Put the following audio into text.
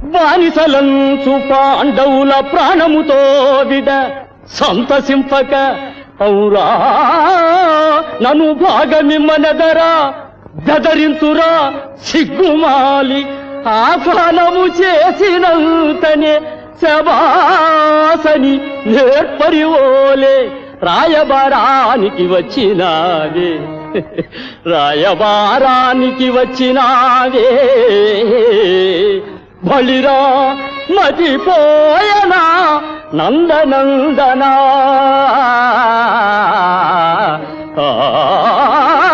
బానిసలంచు పాండవుల ప్రాణముతో విడ సంతసింపక ఔరా నన్ను భాగమిమ్మనదరా బెదరింతురా సిగ్గుమాలి ఆహ్వానము చేసినంతనే శబాసని నేర్పరివోలే రాయబారానికి వచ్చినావే రాయబారానికి వచ్చినావే బలిరా మతిపోయనా నందనందనా ఆ